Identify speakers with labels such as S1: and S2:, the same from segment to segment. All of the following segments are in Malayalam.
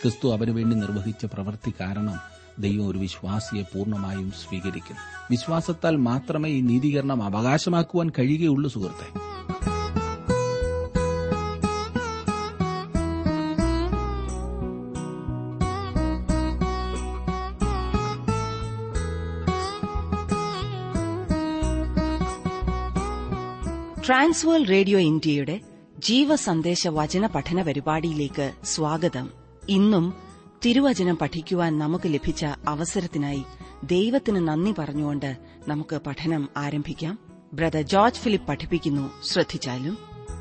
S1: ക്രിസ്തു അവന് വേണ്ടി നിർവഹിച്ച പ്രവൃത്തി കാരണം ദൈവം ഒരു വിശ്വാസിയെ പൂർണ്ണമായും സ്വീകരിക്കുന്നു വിശ്വാസത്താൽ മാത്രമേ ഈ നീതീകരണം അവകാശമാക്കുവാൻ കഴിയുകയുള്ളൂ സുഹൃത്തെ
S2: ട്രാൻസ്വേൾ റേഡിയോ ഇന്ത്യയുടെ ജീവസന്ദേശ വചന പഠന പരിപാടിയിലേക്ക് സ്വാഗതം ഇന്നും തിരുവചനം പഠിക്കുവാൻ നമുക്ക് ലഭിച്ച അവസരത്തിനായി ദൈവത്തിന് നന്ദി പറഞ്ഞുകൊണ്ട് നമുക്ക് പഠനം ആരംഭിക്കാം ബ്രദർ ജോർജ് ഫിലിപ്പ് പഠിപ്പിക്കുന്നു ശ്രദ്ധിച്ചാലും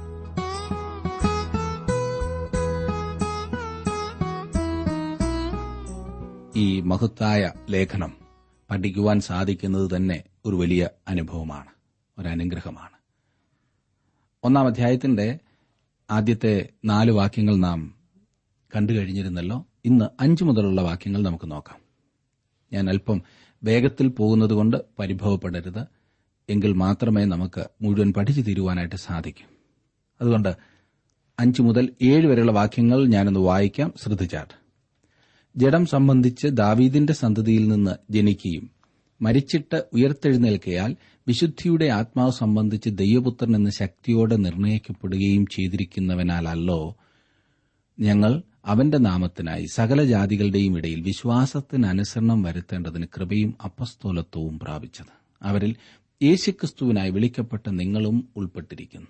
S1: ഈ മഹത്തായ ലേഖനം പഠിക്കുവാൻ സാധിക്കുന്നത് തന്നെ ഒരു വലിയ അനുഭവമാണ് ഒരു അനുഗ്രഹമാണ് ഒന്നാം അധ്യായത്തിന്റെ ആദ്യത്തെ നാല് വാക്യങ്ങൾ നാം കണ്ടു കഴിഞ്ഞിരുന്നല്ലോ ഇന്ന് അഞ്ചു മുതലുള്ള വാക്യങ്ങൾ നമുക്ക് നോക്കാം ഞാൻ അല്പം വേഗത്തിൽ പോകുന്നതുകൊണ്ട് പരിഭവപ്പെടരുത് എങ്കിൽ മാത്രമേ നമുക്ക് മുഴുവൻ പഠിച്ചു തീരുവാനായിട്ട് സാധിക്കും അതുകൊണ്ട് അഞ്ചു മുതൽ ഏഴ് വരെയുള്ള വാക്യങ്ങൾ ഞാനൊന്ന് വായിക്കാം ശ്രദ്ധിച്ചാട്ട് ജഡം സംബന്ധിച്ച് ദാവീദിന്റെ സന്തതിയിൽ നിന്ന് ജനിക്കുകയും മരിച്ചിട്ട് ഉയർത്തെഴുന്നേൽക്കയാൽ വിശുദ്ധിയുടെ ആത്മാവ് സംബന്ധിച്ച് ദൈവപുത്രൻ എന്ന ശക്തിയോടെ നിർണയിക്കപ്പെടുകയും ചെയ്തിരിക്കുന്നവനാലല്ലോ ഞങ്ങൾ അവന്റെ നാമത്തിനായി സകല ജാതികളുടെയും ഇടയിൽ വിശ്വാസത്തിന് അനുസരണം വരുത്തേണ്ടതിന് കൃപയും അപ്പസ്തോലത്വവും പ്രാപിച്ചത് അവരിൽ യേശുക്രിസ്തുവിനായി വിളിക്കപ്പെട്ട നിങ്ങളും ഉൾപ്പെട്ടിരിക്കുന്നു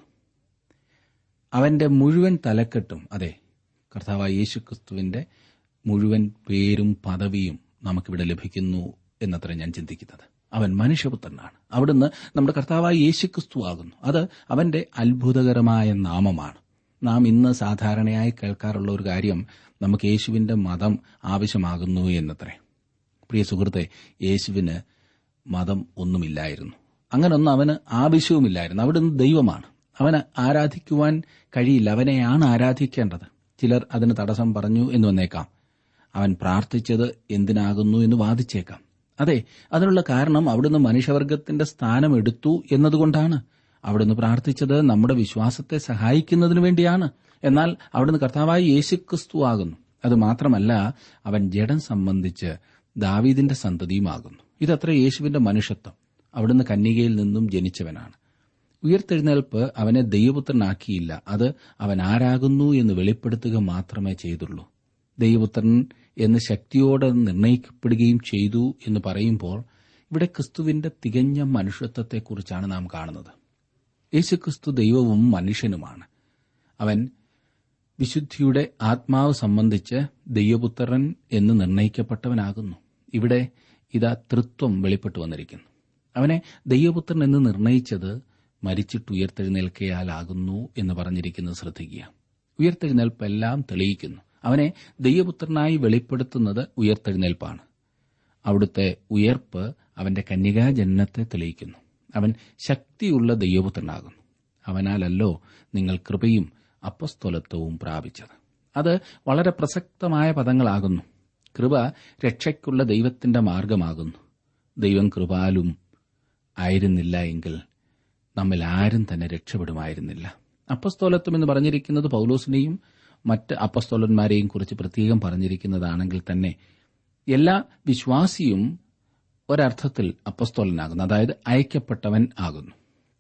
S1: അവന്റെ മുഴുവൻ തലക്കെട്ടും അതെ കർത്താവായ യേശുക്രിസ്തുവിന്റെ മുഴുവൻ പേരും പദവിയും നമുക്കിവിടെ ലഭിക്കുന്നു എന്നത്ര ഞാൻ ചിന്തിക്കുന്നത് അവൻ മനുഷ്യപുത്രനാണ് അവിടുന്ന് നമ്മുടെ കർത്താവായ യേശുക്രിസ്തു ആകുന്നു അത് അവന്റെ അത്ഭുതകരമായ നാമമാണ് നാം ഇന്ന് സാധാരണയായി കേൾക്കാറുള്ള ഒരു കാര്യം നമുക്ക് യേശുവിന്റെ മതം ആവശ്യമാകുന്നു എന്നത്രേ പ്രിയ സുഹൃത്തെ യേശുവിന് മതം ഒന്നുമില്ലായിരുന്നു അങ്ങനൊന്നും അവന് ആവശ്യവുമില്ലായിരുന്നു അവിടുന്ന് ദൈവമാണ് അവന് ആരാധിക്കുവാൻ കഴിയില്ല അവനെയാണ് ആരാധിക്കേണ്ടത് ചിലർ അതിന് തടസ്സം പറഞ്ഞു എന്ന് വന്നേക്കാം അവൻ പ്രാർത്ഥിച്ചത് എന്തിനാകുന്നു എന്ന് വാദിച്ചേക്കാം അതെ അതിനുള്ള കാരണം അവിടുന്ന് മനുഷ്യവർഗത്തിന്റെ സ്ഥാനം എടുത്തു എന്നതുകൊണ്ടാണ് അവിടുന്ന് പ്രാർത്ഥിച്ചത് നമ്മുടെ വിശ്വാസത്തെ സഹായിക്കുന്നതിനു വേണ്ടിയാണ് എന്നാൽ അവിടുന്ന് കർത്താവായി യേശുക്രിസ്തു ആകുന്നു അത് മാത്രമല്ല അവൻ ജഡം സംബന്ധിച്ച് ദാവീദിന്റെ സന്തതിയുമാകുന്നു ഇതത്ര യേശുവിന്റെ മനുഷ്യത്വം അവിടുന്ന് കന്യകയിൽ നിന്നും ജനിച്ചവനാണ് ഉയർത്തെഴുന്നേൽപ്പ് അവനെ ദൈവപുത്രനാക്കിയില്ല അത് അവൻ ആരാകുന്നു എന്ന് വെളിപ്പെടുത്തുക മാത്രമേ ചെയ്തുള്ളൂ ദൈവപുത്രൻ എന്ന് ശക്തിയോടെ നിർണയിക്കപ്പെടുകയും ചെയ്തു എന്ന് പറയുമ്പോൾ ഇവിടെ ക്രിസ്തുവിന്റെ തികഞ്ഞ മനുഷ്യത്വത്തെക്കുറിച്ചാണ് നാം കാണുന്നത് യേശുക്രിസ്തു ദൈവവും മനുഷ്യനുമാണ് അവൻ വിശുദ്ധിയുടെ ആത്മാവ് സംബന്ധിച്ച് ദൈവപുത്രൻ എന്ന് നിർണയിക്കപ്പെട്ടവനാകുന്നു ഇവിടെ ഇതാ തൃത്വം വെളിപ്പെട്ടു വന്നിരിക്കുന്നു അവനെ ദൈവപുത്രൻ എന്ന് നിർണയിച്ചത് മരിച്ചിട്ട് ഉയർത്തെഴുന്നേൽക്കയാലാകുന്നു എന്ന് പറഞ്ഞിരിക്കുന്നത് ശ്രദ്ധിക്കുക ഉയർത്തെഴുന്നേൽപ്പെല്ലാം തെളിയിക്കുന്നു അവനെ ദൈവപുത്രനായി വെളിപ്പെടുത്തുന്നത് ഉയർത്തെഴുന്നേൽപ്പാണ് അവിടുത്തെ ഉയർപ്പ് അവന്റെ കന്യകാ ജനനത്തെ തെളിയിക്കുന്നു അവൻ ശക്തിയുള്ള ദൈവപുത്രനാകുന്നു അവനാലല്ലോ നിങ്ങൾ കൃപയും അപ്പസ്തോലത്വവും പ്രാപിച്ചത് അത് വളരെ പ്രസക്തമായ പദങ്ങളാകുന്നു കൃപ രക്ഷയ്ക്കുള്ള ദൈവത്തിന്റെ മാർഗമാകുന്നു ദൈവം കൃപാലും ആയിരുന്നില്ല എങ്കിൽ നമ്മിൽ ആരും തന്നെ രക്ഷപ്പെടുമായിരുന്നില്ല അപ്പസ്തോലത്വം എന്ന് പറഞ്ഞിരിക്കുന്നത് പൗലോസിനെയും മറ്റ് അപ്പസ്തോലന്മാരെയും കുറിച്ച് പ്രത്യേകം പറഞ്ഞിരിക്കുന്നതാണെങ്കിൽ തന്നെ എല്ലാ വിശ്വാസിയും ഒരർത്ഥത്തിൽ അപ്പസ്തോലനാകുന്നു അതായത് അയക്കപ്പെട്ടവൻ ആകുന്നു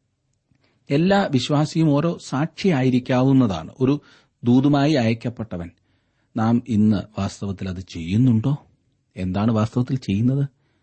S1: എല്ലാ വിശ്വാസിയും ഓരോ സാക്ഷിയായിരിക്കാവുന്നതാണ് ഒരു ദൂതുമായി അയക്കപ്പെട്ടവൻ നാം ഇന്ന് വാസ്തവത്തിൽ അത് ചെയ്യുന്നുണ്ടോ എന്താണ് വാസ്തവത്തിൽ ചെയ്യുന്നത്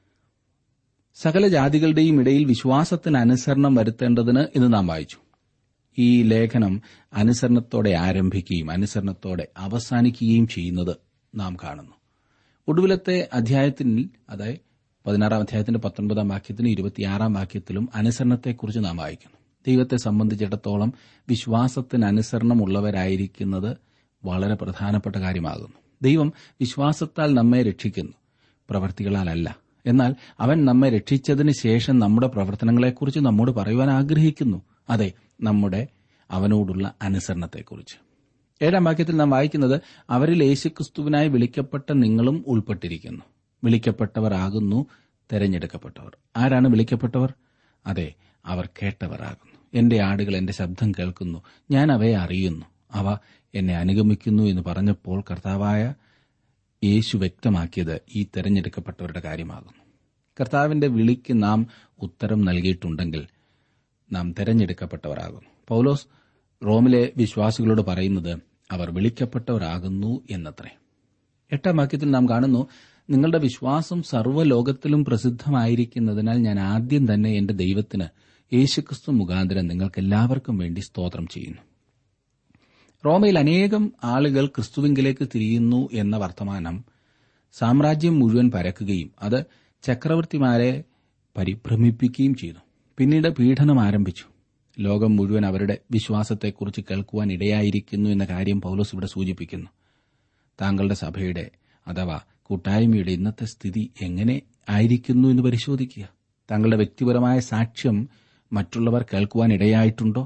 S1: സകല ജാതികളുടെയും ഇടയിൽ വിശ്വാസത്തിന് അനുസരണം വരുത്തേണ്ടതിന് എന്ന് നാം വായിച്ചു ഈ ലേഖനം അനുസരണത്തോടെ ആരംഭിക്കുകയും അനുസരണത്തോടെ അവസാനിക്കുകയും ചെയ്യുന്നത് നാം കാണുന്നു ഒടുവിലത്തെ അധ്യായത്തിൽ അതായത് പതിനാറാം അധ്യായത്തിന്റെ പത്തൊൻപതാം വാക്യത്തിലും ഇരുപത്തിയാറാം വാക്യത്തിലും അനുസരണത്തെക്കുറിച്ച് നാം വായിക്കുന്നു ദൈവത്തെ സംബന്ധിച്ചിടത്തോളം വിശ്വാസത്തിന് അനുസരണമുള്ളവരായിരിക്കുന്നത് വളരെ പ്രധാനപ്പെട്ട കാര്യമാകുന്നു ദൈവം വിശ്വാസത്താൽ നമ്മെ രക്ഷിക്കുന്നു പ്രവർത്തികളാലല്ല എന്നാൽ അവൻ നമ്മെ രക്ഷിച്ചതിന് ശേഷം നമ്മുടെ പ്രവർത്തനങ്ങളെക്കുറിച്ച് നമ്മോട് പറയുവാൻ ആഗ്രഹിക്കുന്നു അതെ നമ്മുടെ അവനോടുള്ള അനുസരണത്തെക്കുറിച്ച് ഏഴാം വാക്യത്തിൽ നാം വായിക്കുന്നത് അവരിൽ യേശുക്രിസ്തുവിനായി വിളിക്കപ്പെട്ട നിങ്ങളും ഉൾപ്പെട്ടിരിക്കുന്നു വിളിക്കപ്പെട്ടവർ ആകുന്നു തെരഞ്ഞെടുക്കപ്പെട്ടവർ ആരാണ് വിളിക്കപ്പെട്ടവർ അതെ അവർ കേട്ടവർ ആകുന്നു എന്റെ ആടുകൾ എന്റെ ശബ്ദം കേൾക്കുന്നു ഞാൻ അവയെ അറിയുന്നു അവ എന്നെ അനുഗമിക്കുന്നു എന്ന് പറഞ്ഞപ്പോൾ കർത്താവായ യേശു വ്യക്തമാക്കിയത് ഈ തെരഞ്ഞെടുക്കപ്പെട്ടവരുടെ കാര്യമാകുന്നു കർത്താവിന്റെ വിളിക്ക് നാം ഉത്തരം നൽകിയിട്ടുണ്ടെങ്കിൽ നാം തെരഞ്ഞെടുക്കപ്പെട്ടവരാകുന്നു പൗലോസ് റോമിലെ വിശ്വാസികളോട് പറയുന്നത് അവർ വിളിക്കപ്പെട്ടവരാകുന്നു എന്നത്രേ എട്ടാം വാക്യത്തിൽ നാം കാണുന്നു നിങ്ങളുടെ വിശ്വാസം സർവ്വലോകത്തിലും പ്രസിദ്ധമായിരിക്കുന്നതിനാൽ ഞാൻ ആദ്യം തന്നെ എന്റെ ദൈവത്തിന് യേശുക്രിസ്തു മുഖാന്തരം നിങ്ങൾക്കെല്ലാവർക്കും വേണ്ടി സ്തോത്രം ചെയ്യുന്നു റോമയിൽ അനേകം ആളുകൾ ക്രിസ്തുവിങ്കിലേക്ക് തിരിയുന്നു എന്ന വർത്തമാനം സാമ്രാജ്യം മുഴുവൻ പരക്കുകയും അത് ചക്രവർത്തിമാരെ പരിഭ്രമിപ്പിക്കുകയും ചെയ്തു പിന്നീട് പീഡനം ആരംഭിച്ചു ലോകം മുഴുവൻ അവരുടെ വിശ്വാസത്തെക്കുറിച്ച് കേൾക്കുവാൻ ഇടയായിരിക്കുന്നു എന്ന കാര്യം പൗലോസ് ഇവിടെ സൂചിപ്പിക്കുന്നു താങ്കളുടെ സഭയുടെ അഥവാ കൂട്ടായ്മയുടെ ഇന്നത്തെ സ്ഥിതി എങ്ങനെ ആയിരിക്കുന്നു എന്ന് പരിശോധിക്കുക താങ്കളുടെ വ്യക്തിപരമായ സാക്ഷ്യം മറ്റുള്ളവർ കേൾക്കുവാൻ ഇടയായിട്ടുണ്ടോ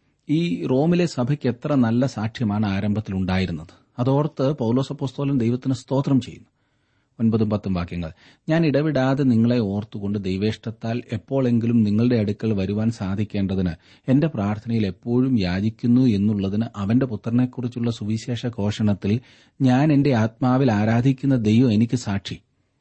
S1: ഈ റോമിലെ സഭയ്ക്ക് എത്ര നല്ല സാക്ഷ്യമാണ് ആരംഭത്തിൽ ഉണ്ടായിരുന്നത് അതോർത്ത് പൗലോസപ്പോസ്തോലൻ ദൈവത്തിന് സ്തോത്രം ചെയ്യുന്നു ഒൻപതും പത്തും വാക്യങ്ങൾ ഞാൻ ഇടവിടാതെ നിങ്ങളെ ഓർത്തുകൊണ്ട് ദൈവേഷ്ടത്താൽ എപ്പോഴെങ്കിലും നിങ്ങളുടെ അടുക്കൽ വരുവാൻ സാധിക്കേണ്ടതിന് എന്റെ പ്രാർത്ഥനയിൽ എപ്പോഴും യാചിക്കുന്നു എന്നുള്ളതിന് അവന്റെ പുത്രനെക്കുറിച്ചുള്ള സുവിശേഷ ഘോഷണത്തിൽ ഞാൻ എന്റെ ആത്മാവിൽ ആരാധിക്കുന്ന ദൈവം എനിക്ക് സാക്ഷി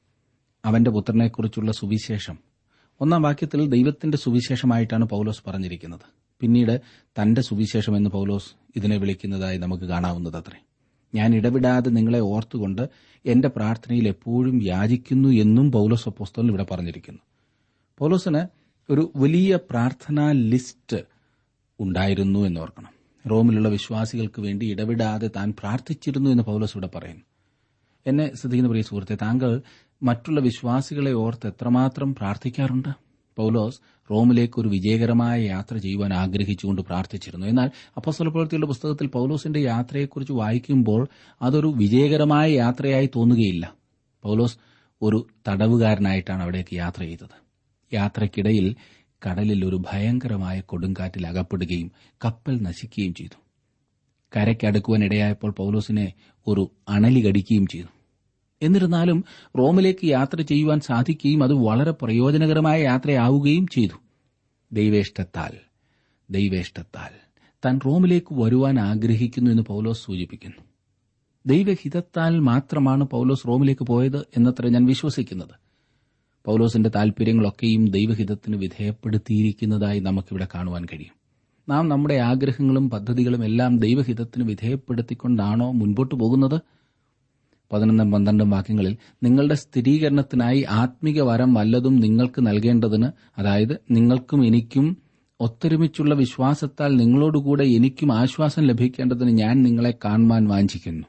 S1: അവന്റെ പുത്രനെക്കുറിച്ചുള്ള സുവിശേഷം ഒന്നാം വാക്യത്തിൽ ദൈവത്തിന്റെ സുവിശേഷമായിട്ടാണ് പൗലോസ് പറഞ്ഞിരിക്കുന്നത് പിന്നീട് തന്റെ സുവിശേഷം എന്ന് പൗലോസ് ഇതിനെ വിളിക്കുന്നതായി നമുക്ക് കാണാവുന്നതത്രേ ഞാൻ ഇടവിടാതെ നിങ്ങളെ ഓർത്തുകൊണ്ട് എന്റെ പ്രാർത്ഥനയിൽ എപ്പോഴും യാചിക്കുന്നു എന്നും പൗലോസ് അപ്പോസ്തോലൻ ഇവിടെ പറഞ്ഞിരിക്കുന്നു പൗലോസിന് ഒരു വലിയ പ്രാർത്ഥനാ ലിസ്റ്റ് ഉണ്ടായിരുന്നു എന്നോർക്കണം റോമിലുള്ള വിശ്വാസികൾക്ക് വേണ്ടി ഇടവിടാതെ താൻ പ്രാർത്ഥിച്ചിരുന്നു എന്ന് പൗലോസ് ഇവിടെ പറയുന്നു എന്നെ ശ്രദ്ധിക്കുന്ന പ്രിയ സുഹൃത്തെ താങ്കൾ മറ്റുള്ള വിശ്വാസികളെ ഓർത്ത് എത്രമാത്രം പ്രാർത്ഥിക്കാറുണ്ട് പൗലോസ് റോമിലേക്ക് ഒരു വിജയകരമായ യാത്ര ചെയ്യുവാൻ ആഗ്രഹിച്ചുകൊണ്ട് പ്രാർത്ഥിച്ചിരുന്നു എന്നാൽ അപ്പസ്വല പ്രവൃത്തിയുടെ പുസ്തകത്തിൽ പൗലോസിന്റെ യാത്രയെക്കുറിച്ച് വായിക്കുമ്പോൾ അതൊരു വിജയകരമായ യാത്രയായി തോന്നുകയില്ല പൗലോസ് ഒരു തടവുകാരനായിട്ടാണ് അവിടേക്ക് യാത്ര ചെയ്തത് യാത്രയ്ക്കിടയിൽ കടലിൽ ഒരു ഭയങ്കരമായ കൊടുങ്കാറ്റിൽ അകപ്പെടുകയും കപ്പൽ നശിക്കുകയും ചെയ്തു കരയ്ക്കടുക്കുവാൻ ഇടയായപ്പോൾ പൗലോസിനെ ഒരു അണലി കടിക്കുകയും ചെയ്തു എന്നിരുന്നാലും റോമിലേക്ക് യാത്ര ചെയ്യുവാൻ സാധിക്കുകയും അത് വളരെ പ്രയോജനകരമായ യാത്രയാവുകയും ചെയ്തു ദൈവേഷ്ടത്താൽ ദൈവേഷ്ടത്താൽ താൻ റോമിലേക്ക് വരുവാൻ ആഗ്രഹിക്കുന്നു എന്ന് പൗലോസ് സൂചിപ്പിക്കുന്നു ദൈവഹിതത്താൽ മാത്രമാണ് പൗലോസ് റോമിലേക്ക് പോയത് എന്നത്ര ഞാൻ വിശ്വസിക്കുന്നത് പൗലോസിന്റെ താൽപര്യങ്ങളൊക്കെയും ദൈവഹിതത്തിന് വിധേയപ്പെടുത്തിയിരിക്കുന്നതായി നമുക്കിവിടെ കാണുവാൻ കഴിയും നാം നമ്മുടെ ആഗ്രഹങ്ങളും പദ്ധതികളും എല്ലാം ദൈവഹിതത്തിന് വിധേയപ്പെടുത്തിക്കൊണ്ടാണോ മുൻപോട്ട് പോകുന്നത് പതിനൊന്നും പന്ത്രണ്ടും വാക്യങ്ങളിൽ നിങ്ങളുടെ സ്ഥിരീകരണത്തിനായി ആത്മിക വരം വല്ലതും നിങ്ങൾക്ക് നൽകേണ്ടതിന് അതായത് നിങ്ങൾക്കും എനിക്കും ഒത്തൊരുമിച്ചുള്ള വിശ്വാസത്താൽ നിങ്ങളോടുകൂടെ എനിക്കും ആശ്വാസം ലഭിക്കേണ്ടതിന് ഞാൻ നിങ്ങളെ കാണുവാൻ വാഞ്ചിക്കുന്നു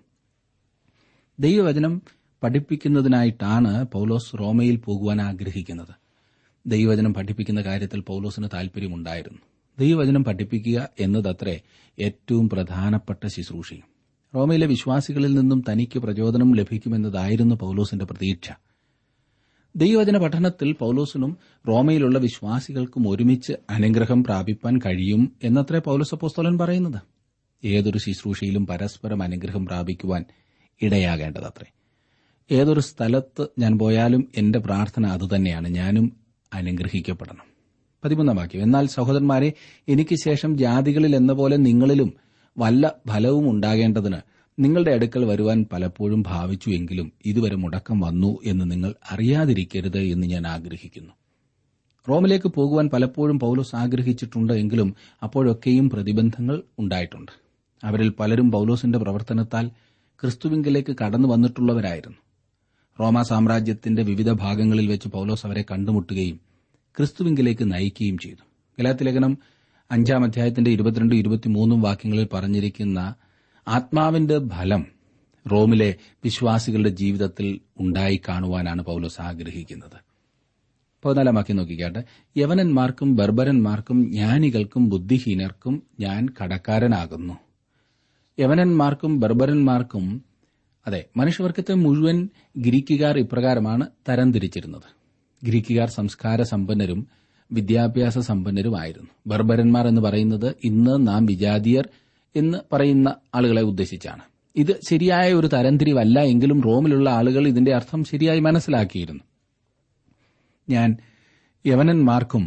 S1: ദൈവവചനം പഠിപ്പിക്കുന്നതിനായിട്ടാണ് പൗലോസ് റോമയിൽ പോകുവാൻ ആഗ്രഹിക്കുന്നത് ദൈവവചനം പഠിപ്പിക്കുന്ന കാര്യത്തിൽ പൗലോസിന് താൽപര്യമുണ്ടായിരുന്നു ദൈവവചനം പഠിപ്പിക്കുക എന്നതത്രേ ഏറ്റവും പ്രധാനപ്പെട്ട ശുശ്രൂഷയും റോമയിലെ വിശ്വാസികളിൽ നിന്നും തനിക്ക് പ്രചോദനം ലഭിക്കുമെന്നതായിരുന്നു പൗലോസിന്റെ പ്രതീക്ഷ ദൈവവചന പഠനത്തിൽ പൗലോസിനും റോമയിലുള്ള വിശ്വാസികൾക്കും ഒരുമിച്ച് അനുഗ്രഹം പ്രാപിപ്പാൻ കഴിയും എന്നത്രേ പൗലോസ് അപ്പോസ്തോലൻ പറയുന്നത് ഏതൊരു ശുശ്രൂഷയിലും പരസ്പരം അനുഗ്രഹം പ്രാപിക്കുവാൻ ഇടയാകേണ്ടതത്രേ ഏതൊരു സ്ഥലത്ത് ഞാൻ പോയാലും എന്റെ പ്രാർത്ഥന അതുതന്നെയാണ് ഞാനും അനുഗ്രഹിക്കപ്പെടണം പതിമൂന്നാം വാക്യം എന്നാൽ സഹോദരന്മാരെ എനിക്ക് ശേഷം ജാതികളിൽ എന്ന പോലെ നിങ്ങളിലും വല്ല ഫലവും ഉണ്ടാകേണ്ടതിന് നിങ്ങളുടെ അടുക്കൽ വരുവാൻ പലപ്പോഴും ഭാവിച്ചു എങ്കിലും ഇതുവരെ മുടക്കം വന്നു എന്ന് നിങ്ങൾ അറിയാതിരിക്കരുത് എന്ന് ഞാൻ ആഗ്രഹിക്കുന്നു റോമിലേക്ക് പോകുവാൻ പലപ്പോഴും പൗലോസ് ആഗ്രഹിച്ചിട്ടുണ്ട് എങ്കിലും അപ്പോഴൊക്കെയും പ്രതിബന്ധങ്ങൾ ഉണ്ടായിട്ടുണ്ട് അവരിൽ പലരും പൗലോസിന്റെ പ്രവർത്തനത്താൽ ക്രിസ്തുവിങ്കിലേക്ക് കടന്നു വന്നിട്ടുള്ളവരായിരുന്നു റോമ സാമ്രാജ്യത്തിന്റെ വിവിധ ഭാഗങ്ങളിൽ വെച്ച് പൗലോസ് അവരെ കണ്ടുമുട്ടുകയും ക്രിസ്തുവിങ്കിലേക്ക് നയിക്കുകയും ചെയ്തു ഗലാത്തിലേഖനം അഞ്ചാം അധ്യായത്തിന്റെ ഇരുപത്തിരണ്ട് ഇരുപത്തിമൂന്നും വാക്യങ്ങളിൽ പറഞ്ഞിരിക്കുന്ന ആത്മാവിന്റെ ഫലം റോമിലെ വിശ്വാസികളുടെ ജീവിതത്തിൽ ഉണ്ടായി കാണുവാനാണ് പൗലോസ് ആഗ്രഹിക്കുന്നത് പതിനാലാം വാക്യം നോക്കിക്കാട്ടെ യവനന്മാർക്കും ബർബരന്മാർക്കും ജ്ഞാനികൾക്കും ബുദ്ധിഹീനർക്കും ഞാൻ കടക്കാരനാകുന്നു യവനന്മാർക്കും ബർബരന്മാർക്കും അതെ മനുഷ്യവർഗത്തെ മുഴുവൻ ഗ്രീക്കുകാർ ഇപ്രകാരമാണ് തരംതിരിച്ചിരുന്നത് ഗ്രീക്കുകാർ സംസ്കാര സമ്പന്നരും വിദ്യാഭ്യാസ സമ്പന്നരുമായിരുന്നു ബർബരന്മാർ എന്ന് പറയുന്നത് ഇന്ന് നാം വിജാതീയർ എന്ന് പറയുന്ന ആളുകളെ ഉദ്ദേശിച്ചാണ് ഇത് ശരിയായ ഒരു തരംതിരിവല്ല എങ്കിലും റോമിലുള്ള ആളുകൾ ഇതിന്റെ അർത്ഥം ശരിയായി മനസ്സിലാക്കിയിരുന്നു ഞാൻ യവനന്മാർക്കും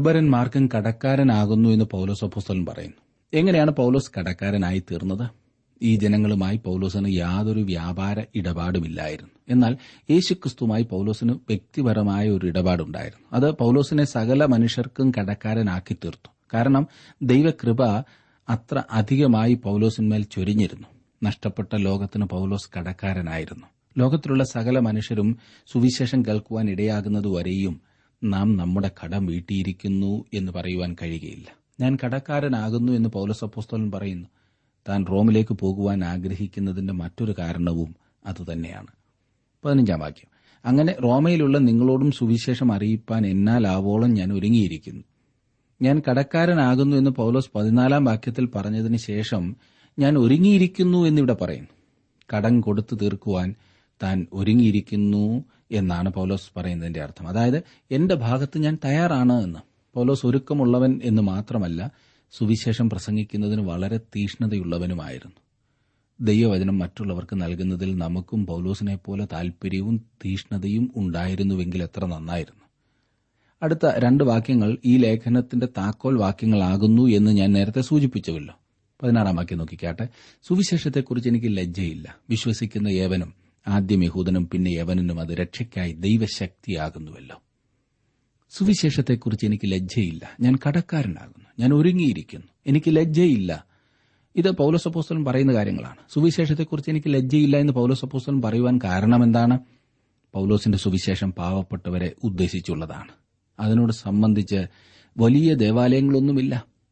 S1: ബർബരന്മാർക്കും കടക്കാരനാകുന്നു എന്ന് പൗലോസ് അപ്പോസ്തലൻ പറയുന്നു എങ്ങനെയാണ് പൗലോസ് കടക്കാരനായി തീർന്നത് ഈ ജനങ്ങളുമായി പൌലോസിന് യാതൊരു വ്യാപാര ഇടപാടുമില്ലായിരുന്നു എന്നാൽ യേശുക്രിസ്തുമായി പൌലോസിന് വ്യക്തിപരമായ ഒരു ഇടപാടുണ്ടായിരുന്നു അത് പൌലോസിനെ സകല മനുഷ്യർക്കും കടക്കാരനാക്കി തീർത്തു കാരണം ദൈവകൃപ അത്ര അധികമായി പൌലോസിന്മേൽ ചൊരിഞ്ഞിരുന്നു നഷ്ടപ്പെട്ട ലോകത്തിന് പൌലോസ് കടക്കാരനായിരുന്നു ലോകത്തിലുള്ള സകല മനുഷ്യരും സുവിശേഷം കേൾക്കുവാൻ ഇടയാകുന്നതുവരെയും നാം നമ്മുടെ കടം വീട്ടിയിരിക്കുന്നു എന്ന് പറയുവാൻ കഴിയുകയില്ല ഞാൻ കടക്കാരനാകുന്നു എന്ന് പൌലോസ് അപ്പോസ്തോലൻ പറയുന്നു താൻ റോമിലേക്ക് പോകുവാൻ ആഗ്രഹിക്കുന്നതിന്റെ മറ്റൊരു കാരണവും അതുതന്നെയാണ് പതിനഞ്ചാം വാക്യം അങ്ങനെ റോമയിലുള്ള നിങ്ങളോടും സുവിശേഷം അറിയിപ്പാൻ എന്നാലാവോളം ഞാൻ ഒരുങ്ങിയിരിക്കുന്നു ഞാൻ കടക്കാരനാകുന്നു എന്ന് പൌലോസ് പതിനാലാം വാക്യത്തിൽ പറഞ്ഞതിന് ശേഷം ഞാൻ ഒരുങ്ങിയിരിക്കുന്നു എന്നിവിടെ പറയുന്നു കടം കൊടുത്തു തീർക്കുവാൻ താൻ ഒരുങ്ങിയിരിക്കുന്നു എന്നാണ് പൗലോസ് പറയുന്നതിന്റെ അർത്ഥം അതായത് എന്റെ ഭാഗത്ത് ഞാൻ തയ്യാറാണ് എന്ന് പൗലോസ് ഒരുക്കമുള്ളവൻ എന്ന് മാത്രമല്ല സുവിശേഷം പ്രസംഗിക്കുന്നതിന് വളരെ തീഷ്ണതയുള്ളവനുമായിരുന്നു ദൈവവചനം മറ്റുള്ളവർക്ക് നൽകുന്നതിൽ നമുക്കും പൗലോസിനെ പോലെ താൽപര്യവും തീഷ്ണതയും ഉണ്ടായിരുന്നുവെങ്കിൽ എത്ര നന്നായിരുന്നു അടുത്ത രണ്ട് വാക്യങ്ങൾ ഈ ലേഖനത്തിന്റെ താക്കോൽ വാക്യങ്ങളാകുന്നു എന്ന് ഞാൻ നേരത്തെ സൂചിപ്പിച്ചുവല്ലോ പതിനാറാം വാക്യം നോക്കിക്കാട്ടെ സുവിശേഷത്തെക്കുറിച്ച് എനിക്ക് ലജ്ജയില്ല വിശ്വസിക്കുന്ന ഏവനും ആദ്യം യഹൂദനും പിന്നെ യവനും അത് രക്ഷയ്ക്കായി ദൈവശക്തിയാകുന്നുവല്ലോ സുവിശേഷത്തെക്കുറിച്ച് എനിക്ക് ലജ്ജയില്ല ഞാൻ കടക്കാരനാകുന്നു ഞാൻ ഒരുങ്ങിയിരിക്കുന്നു എനിക്ക് ലജ്ജയില്ല ഇത് പൗലോസപ്പോസ്തലൻ പറയുന്ന കാര്യങ്ങളാണ് സുവിശേഷത്തെക്കുറിച്ച് എനിക്ക് ലജ്ജയില്ല എന്ന് പൗലോസപ്പോസ്തലൻ പറയുവാൻ കാരണം എന്താണ് പൗലോസിന്റെ സുവിശേഷം പാവപ്പെട്ടവരെ ഉദ്ദേശിച്ചുള്ളതാണ് അതിനോട് സംബന്ധിച്ച് വലിയ ദേവാലയങ്ങളൊന്നുമില്ല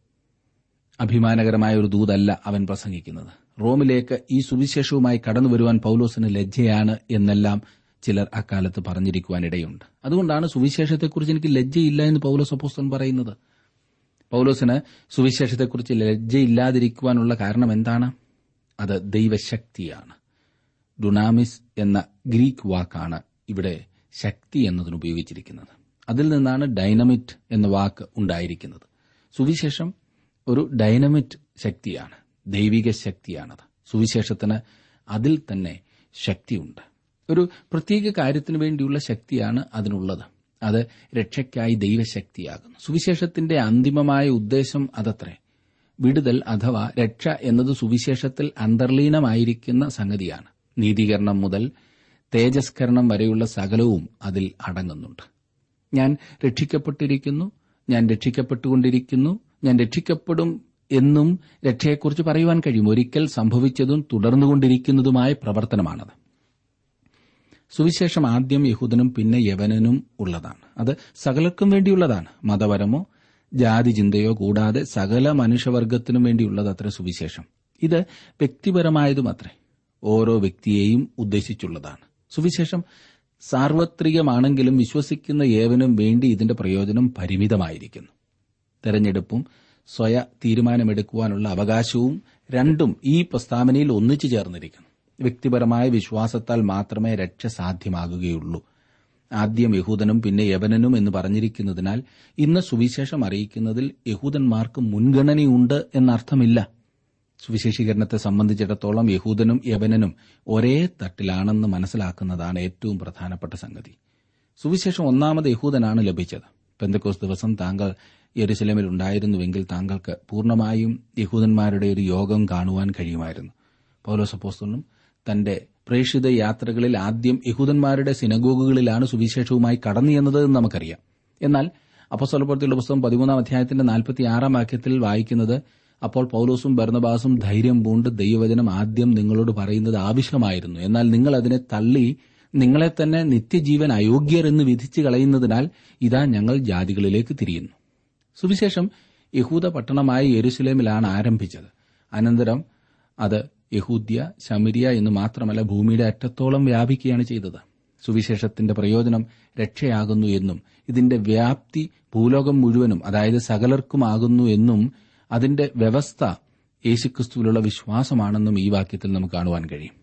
S1: അഭിമാനകരമായ ഒരു ദൂതല്ല അവൻ പ്രസംഗിക്കുന്നത് റോമിലേക്ക് ഈ സുവിശേഷവുമായി കടന്നു വരുവാൻ പൌലോസിന് ലജ്ജയാണ് എന്നെല്ലാം ചിലർ അക്കാലത്ത് പറഞ്ഞിരിക്കുവാനിടയുണ്ട് അതുകൊണ്ടാണ് സുവിശേഷത്തെക്കുറിച്ച് എനിക്ക് ലജ്ജയില്ല എന്ന് പൌലോസ് അപ്പോസ്തലൻ പറയുന്നത് പൌലോസിന് സുവിശേഷത്തെക്കുറിച്ച് ലജ്ജയില്ലാതിരിക്കുവാനുള്ള കാരണം എന്താണ് അത് ദൈവശക്തിയാണ് ഡുനാമിസ് എന്ന ഗ്രീക്ക് വാക്കാണ് ഇവിടെ ശക്തി എന്നതിന് ഉപയോഗിച്ചിരിക്കുന്നത് അതിൽ നിന്നാണ് ഡൈനമിറ്റ് എന്ന വാക്ക് ഉണ്ടായിരിക്കുന്നത് സുവിശേഷം ഒരു ഡൈനമിറ്റ് ശക്തിയാണ് ദൈവിക ശക്തിയാണത് സുവിശേഷത്തിന് അതിൽ തന്നെ ശക്തിയുണ്ട് ഒരു പ്രത്യേക കാര്യത്തിനു വേണ്ടിയുള്ള ശക്തിയാണ് അതിനുള്ളത് അത് രക്ഷയ്ക്കായി ദൈവശക്തിയാകുന്നു സുവിശേഷത്തിന്റെ അന്തിമമായ ഉദ്ദേശം അതത്രേ വിടുതൽ അഥവാ രക്ഷ എന്നത് സുവിശേഷത്തിൽ അന്തർലീനമായിരിക്കുന്ന സംഗതിയാണ് നീതീകരണം മുതൽ തേജസ്കരണം വരെയുള്ള സകലവും അതിൽ അടങ്ങുന്നുണ്ട് ഞാൻ രക്ഷിക്കപ്പെട്ടിരിക്കുന്നു ഞാൻ രക്ഷിക്കപ്പെട്ടുകൊണ്ടിരിക്കുന്നു ഞാൻ രക്ഷിക്കപ്പെടും എന്നും രക്ഷയെക്കുറിച്ച് പറയുവാൻ കഴിയും ഒരിക്കൽ സംഭവിച്ചതും തുടർന്നുകൊണ്ടിരിക്കുന്നതുമായ പ്രവർത്തനമാണത് സുവിശേഷം ആദ്യം യഹൂദനും പിന്നെ യവനനും ഉള്ളതാണ് അത് സകലർക്കും വേണ്ടിയുള്ളതാണ് മതപരമോ ജാതി ചിന്തയോ കൂടാതെ സകല മനുഷ്യവർഗത്തിനും വേണ്ടിയുള്ളത് അത്ര സുവിശേഷം ഇത് വ്യക്തിപരമായതും അത്രേ ഓരോ വ്യക്തിയെയും ഉദ്ദേശിച്ചുള്ളതാണ് സുവിശേഷം സാർവത്രികമാണെങ്കിലും വിശ്വസിക്കുന്ന ഏവനും വേണ്ടി ഇതിന്റെ പ്രയോജനം പരിമിതമായിരിക്കുന്നു തെരഞ്ഞെടുപ്പും സ്വയ തീരുമാനമെടുക്കുവാനുള്ള അവകാശവും രണ്ടും ഈ പ്രസ്താവനയിൽ ഒന്നിച്ചു ചേർന്നിരിക്കുന്നു വ്യക്തിപരമായ വിശ്വാസത്താൽ മാത്രമേ രക്ഷ സാധ്യമാകുകയുള്ളൂ ആദ്യം യഹൂദനും പിന്നെ യവനനും എന്ന് പറഞ്ഞിരിക്കുന്നതിനാൽ ഇന്ന് സുവിശേഷം അറിയിക്കുന്നതിൽ യഹൂദന്മാർക്ക് മുൻഗണനയുണ്ട് എന്നർത്ഥമില്ല സുവിശേഷീകരണത്തെ സംബന്ധിച്ചിടത്തോളം യഹൂദനും യവനനും ഒരേ തട്ടിലാണെന്ന് മനസ്സിലാക്കുന്നതാണ് ഏറ്റവും പ്രധാനപ്പെട്ട സംഗതി സുവിശേഷം ഒന്നാമത് യഹൂദനാണ് ലഭിച്ചത് പെന്തക്കോസ് ദിവസം താങ്കൾ യെരുസലേമിൽ ഉണ്ടായിരുന്നുവെങ്കിൽ താങ്കൾക്ക് പൂർണ്ണമായും യഹൂദന്മാരുടെ ഒരു യോഗം കാണുവാൻ കഴിയുമായിരുന്നു പൗലോസപ്പോസ്തലും തന്റെ പ്രേക്ഷിത യാത്രകളിൽ ആദ്യം യഹൂദന്മാരുടെ സിനഗോഗുകളിലാണ് സുവിശേഷവുമായി കടന്നു എന്നത് നമുക്കറിയാം എന്നാൽ അപ്പസ്വലപ്പുറത്തിലുള്ള പുസ്തകം പതിമൂന്നാം അധ്യായത്തിന്റെ നാൽപ്പത്തിയാറാം വാക്യത്തിൽ വായിക്കുന്നത് അപ്പോൾ പൌലോസും ഭരണബാസും ധൈര്യം പൂണ്ട് ദൈവവചനം ആദ്യം നിങ്ങളോട് പറയുന്നത് ആവശ്യമായിരുന്നു എന്നാൽ നിങ്ങൾ അതിനെ തള്ളി നിങ്ങളെ തന്നെ നിത്യജീവൻ അയോഗ്യർ എന്ന് വിധിച്ചു കളയുന്നതിനാൽ ഇതാ ഞങ്ങൾ ജാതികളിലേക്ക് തിരിയുന്നു സുവിശേഷം യഹൂദ പട്ടണമായ യെരുസലേമിലാണ് ആരംഭിച്ചത് അനന്തരം അത് യഹൂദ്യ ശമരിയ എന്ന് മാത്രമല്ല ഭൂമിയുടെ അറ്റത്തോളം വ്യാപിക്കുകയാണ് ചെയ്തത് സുവിശേഷത്തിന്റെ പ്രയോജനം രക്ഷയാകുന്നു എന്നും ഇതിന്റെ വ്യാപ്തി ഭൂലോകം മുഴുവനും അതായത് സകലർക്കുമാകുന്നു എന്നും അതിന്റെ വ്യവസ്ഥ യേശുക്രിസ്തുവിലുള്ള വിശ്വാസമാണെന്നും ഈ വാക്യത്തിൽ നമുക്ക് കാണുവാൻ കഴിയും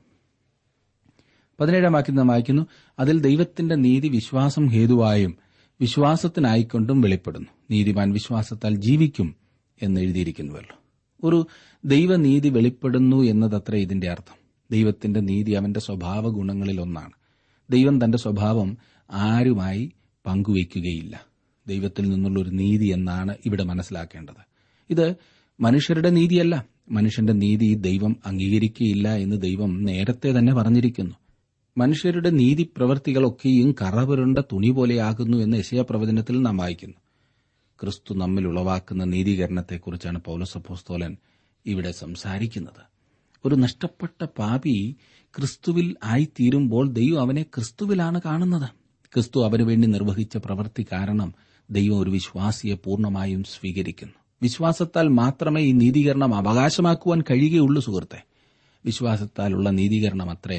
S1: പതിനേഴാം വാക്യം നാം വായിക്കുന്നു അതിൽ ദൈവത്തിന്റെ നീതി വിശ്വാസം ഹേതുവായും വിശ്വാസത്തിനായിക്കൊണ്ടും വെളിപ്പെടുന്നു നീതിമാൻ വിശ്വാസത്താൽ ജീവിക്കും എന്ന് എഴുതിയിരിക്കുന്നുവല്ലോ ഒരു ദൈവനീതി വെളിപ്പെടുന്നു എന്നതത്ര ഇതിന്റെ അർത്ഥം ദൈവത്തിന്റെ നീതി അവന്റെ സ്വഭാവ ഗുണങ്ങളിൽ ഒന്നാണ് ദൈവം തന്റെ സ്വഭാവം ആരുമായി പങ്കുവയ്ക്കുകയില്ല ദൈവത്തിൽ നിന്നുള്ള ഒരു നീതി എന്നാണ് ഇവിടെ മനസ്സിലാക്കേണ്ടത് ഇത് മനുഷ്യരുടെ നീതിയല്ല മനുഷ്യന്റെ നീതി ദൈവം അംഗീകരിക്കുകയില്ല എന്ന് ദൈവം നേരത്തെ തന്നെ പറഞ്ഞിരിക്കുന്നു മനുഷ്യരുടെ നീതി പ്രവൃത്തികളൊക്കെയും കറപുരണ്ട തുണി പോലെയാകുന്നു എന്ന് യശയ പ്രവചനത്തിൽ നാം വായിക്കുന്നു ക്രിസ്തു നമ്മിൽ ഉളവാക്കുന്ന നീതീകരണത്തെക്കുറിച്ചാണ് പൌലസപ്പോസ്തോലൻ ഇവിടെ സംസാരിക്കുന്നത് ഒരു നഷ്ടപ്പെട്ട പാപി ക്രിസ്തുവിൽ ആയിത്തീരുമ്പോൾ ദൈവം അവനെ ക്രിസ്തുവിലാണ് കാണുന്നത് ക്രിസ്തു അവന് വേണ്ടി നിർവഹിച്ച പ്രവൃത്തി കാരണം ദൈവം ഒരു വിശ്വാസിയെ പൂർണ്ണമായും സ്വീകരിക്കുന്നു വിശ്വാസത്താൽ മാത്രമേ ഈ നീതീകരണം അവകാശമാക്കുവാൻ കഴിയുകയുള്ളൂ സുഹൃത്തെ വിശ്വാസത്താലുള്ള നീതീകരണം അത്രേ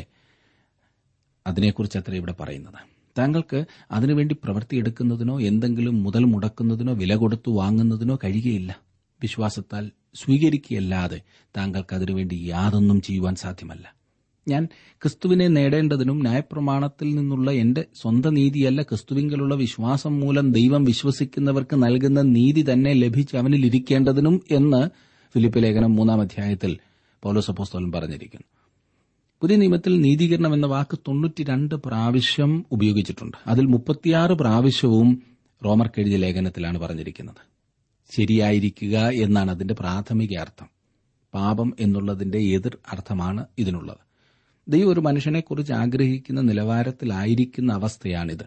S1: അതിനെക്കുറിച്ച് അത്ര ഇവിടെ പറയുന്നത് താങ്കൾക്ക് അതിനുവേണ്ടി പ്രവൃത്തിയെടുക്കുന്നതിനോ എന്തെങ്കിലും മുതൽ മുടക്കുന്നതിനോ വില കൊടുത്തു വാങ്ങുന്നതിനോ കഴിയുകയില്ല വിശ്വാസത്താൽ സ്വീകരിക്കുകയല്ലാതെ താങ്കൾക്ക് അതിനുവേണ്ടി യാതൊന്നും ചെയ്യുവാൻ സാധ്യമല്ല ഞാൻ ക്രിസ്തുവിനെ നേടേണ്ടതിനും ന്യായപ്രമാണത്തിൽ നിന്നുള്ള എന്റെ സ്വന്തം നീതിയല്ല ക്രിസ്തുവിങ്കലുള്ള വിശ്വാസം മൂലം ദൈവം വിശ്വസിക്കുന്നവർക്ക് നൽകുന്ന നീതി തന്നെ ലഭിച്ച് അവനിൽ ഇരിക്കേണ്ടതിനും എന്ന് ഫിലിപ്പ് ലേഖനം മൂന്നാം അധ്യായത്തിൽ പൗലോസപ്പോസ്തോലൻ പറഞ്ഞിരിക്കുന്നു പുതിയ നിയമത്തിൽ നീതീകരണം എന്ന വാക്ക് തൊണ്ണൂറ്റിരണ്ട് പ്രാവശ്യം ഉപയോഗിച്ചിട്ടുണ്ട് അതിൽ മുപ്പത്തിയാറ് പ്രാവശ്യവും റോമർക്കെഴുതിയ ലേഖനത്തിലാണ് പറഞ്ഞിരിക്കുന്നത് ശരിയായിരിക്കുക എന്നാണ് അതിന്റെ പ്രാഥമിക അർത്ഥം പാപം എന്നുള്ളതിന്റെ എതിർ അർത്ഥമാണ് ഇതിനുള്ളത് ദൈവം ഒരു മനുഷ്യനെക്കുറിച്ച് ആഗ്രഹിക്കുന്ന നിലവാരത്തിലായിരിക്കുന്ന അവസ്ഥയാണിത്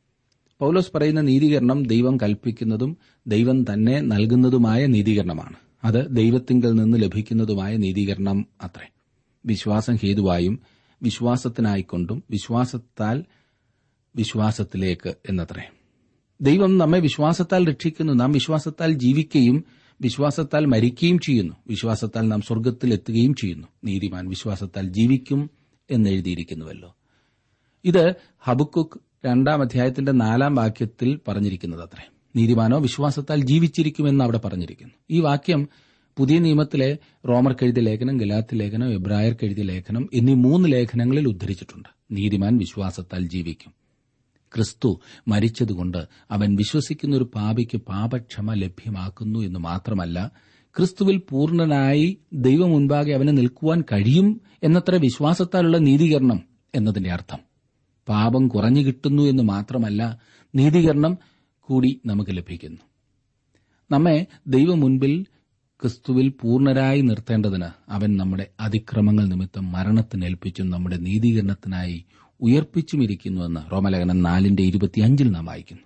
S1: പൌലോസ് പറയുന്ന നീതീകരണം ദൈവം കൽപ്പിക്കുന്നതും ദൈവം തന്നെ നൽകുന്നതുമായ നീതീകരണമാണ് അത് ദൈവത്തിങ്കൽ നിന്ന് ലഭിക്കുന്നതുമായ നീതീകരണം അത്രേ വിശ്വാസം ഹേതുവായും വിശ്വാസത്തിനായിക്കൊണ്ടും വിശ്വാസത്താൽ വിശ്വാസത്തിലേക്ക് എന്നത്രേ ദൈവം നമ്മെ വിശ്വാസത്താൽ രക്ഷിക്കുന്നു നാം വിശ്വാസത്താൽ ജീവിക്കുകയും വിശ്വാസത്താൽ മരിക്കുകയും ചെയ്യുന്നു വിശ്വാസത്താൽ നാം സ്വർഗത്തിൽ എത്തുകയും ചെയ്യുന്നു നീതിമാൻ വിശ്വാസത്താൽ ജീവിക്കും എന്നെഴുതിയിരിക്കുന്നുവല്ലോ ഇത് ഹബുക്കുക്ക് രണ്ടാം അധ്യായത്തിന്റെ നാലാം വാക്യത്തിൽ പറഞ്ഞിരിക്കുന്നത് അത്രേ നീതിമാനോ വിശ്വാസത്താൽ ജീവിച്ചിരിക്കുമെന്ന് അവിടെ പറഞ്ഞിരിക്കുന്നു ഈ വാക്യം പുതിയ നിയമത്തിലെ റോമർക്കെഴുതിയ ലേഖനം ഗലാത്തി ലേഖനം എബ്രായർക്കെഴുതിയ ലേഖനം എന്നീ മൂന്ന് ലേഖനങ്ങളിൽ ഉദ്ധരിച്ചിട്ടുണ്ട് നീതിമാൻ വിശ്വാസത്താൽ ജീവിക്കും ക്രിസ്തു മരിച്ചതുകൊണ്ട് അവൻ വിശ്വസിക്കുന്ന ഒരു പാപിക്ക് പാപക്ഷമ ലഭ്യമാക്കുന്നു എന്ന് മാത്രമല്ല ക്രിസ്തുവിൽ പൂർണ്ണനായി ദൈവം മുൻപാകെ അവന് നിൽക്കുവാൻ കഴിയും എന്നത്ര വിശ്വാസത്താലുള്ള നീതീകരണം എന്നതിന്റെ അർത്ഥം പാപം കുറഞ്ഞു കിട്ടുന്നു എന്ന് മാത്രമല്ല നീതീകരണം കൂടി നമുക്ക് ലഭിക്കുന്നു നമ്മെ ദൈവം മുൻപിൽ ക്രിസ്തുവിൽ പൂർണ്ണരായി നിർത്തേണ്ടതിന് അവൻ നമ്മുടെ അതിക്രമങ്ങൾ നിമിത്തം മരണത്തിനേൽപ്പിച്ചും നമ്മുടെ നീതീകരണത്തിനായി ഉയർപ്പിച്ചുമിരിക്കുന്നുവെന്ന് റോമലേഖനം നാലിന്റെ ഇരുപത്തിയഞ്ചിൽ നാം വായിക്കുന്നു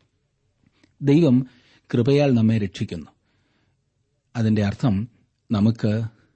S1: ദൈവം കൃപയാൽ നമ്മെ രക്ഷിക്കുന്നു അതിന്റെ അർത്ഥം നമുക്ക്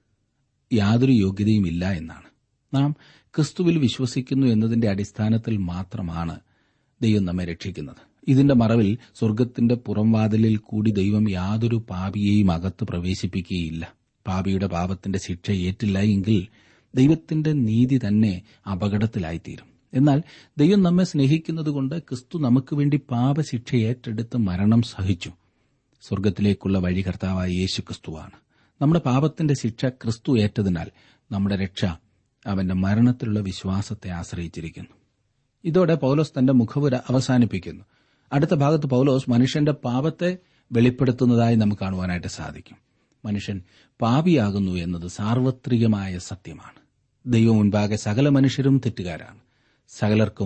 S1: യാതൊരു യോഗ്യതയും ഇല്ല എന്നാണ് നാം ക്രിസ്തുവിൽ വിശ്വസിക്കുന്നു എന്നതിന്റെ അടിസ്ഥാനത്തിൽ മാത്രമാണ് ദൈവം നമ്മെ രക്ഷിക്കുന്നത് ഇതിന്റെ മറവിൽ സ്വർഗത്തിന്റെ പുറംവാതിലിൽ കൂടി ദൈവം യാതൊരു പാപിയെയും അകത്ത് പ്രവേശിപ്പിക്കുകയില്ല പാപിയുടെ പാപത്തിന്റെ ശിക്ഷ ഏറ്റില്ല എങ്കിൽ ദൈവത്തിന്റെ നീതി തന്നെ അപകടത്തിലായിത്തീരും എന്നാൽ ദൈവം നമ്മെ സ്നേഹിക്കുന്നതുകൊണ്ട് ക്രിസ്തു നമുക്ക് വേണ്ടി പാപശിക്ഷ ഏറ്റെടുത്ത് മരണം സഹിച്ചു സ്വർഗത്തിലേക്കുള്ള വഴി കർത്താവായ യേശു ക്രിസ്തുവാണ് നമ്മുടെ പാപത്തിന്റെ ശിക്ഷ ക്രിസ്തു ഏറ്റതിനാൽ നമ്മുടെ രക്ഷ അവന്റെ മരണത്തിലുള്ള വിശ്വാസത്തെ ആശ്രയിച്ചിരിക്കുന്നു ഇതോടെ പൌലോസ് തന്റെ മുഖവുര അവസാനിപ്പിക്കുന്നു അടുത്ത ഭാഗത്ത് പൌലോസ് മനുഷ്യന്റെ പാപത്തെ വെളിപ്പെടുത്തുന്നതായി നമുക്ക് കാണുവാനായിട്ട് സാധിക്കും മനുഷ്യൻ പാപിയാകുന്നു എന്നത് സാർവത്രികമായ സത്യമാണ് ദൈവം മുൻപാകെ സകല മനുഷ്യരും തെറ്റുകാരാണ് സകലർക്കും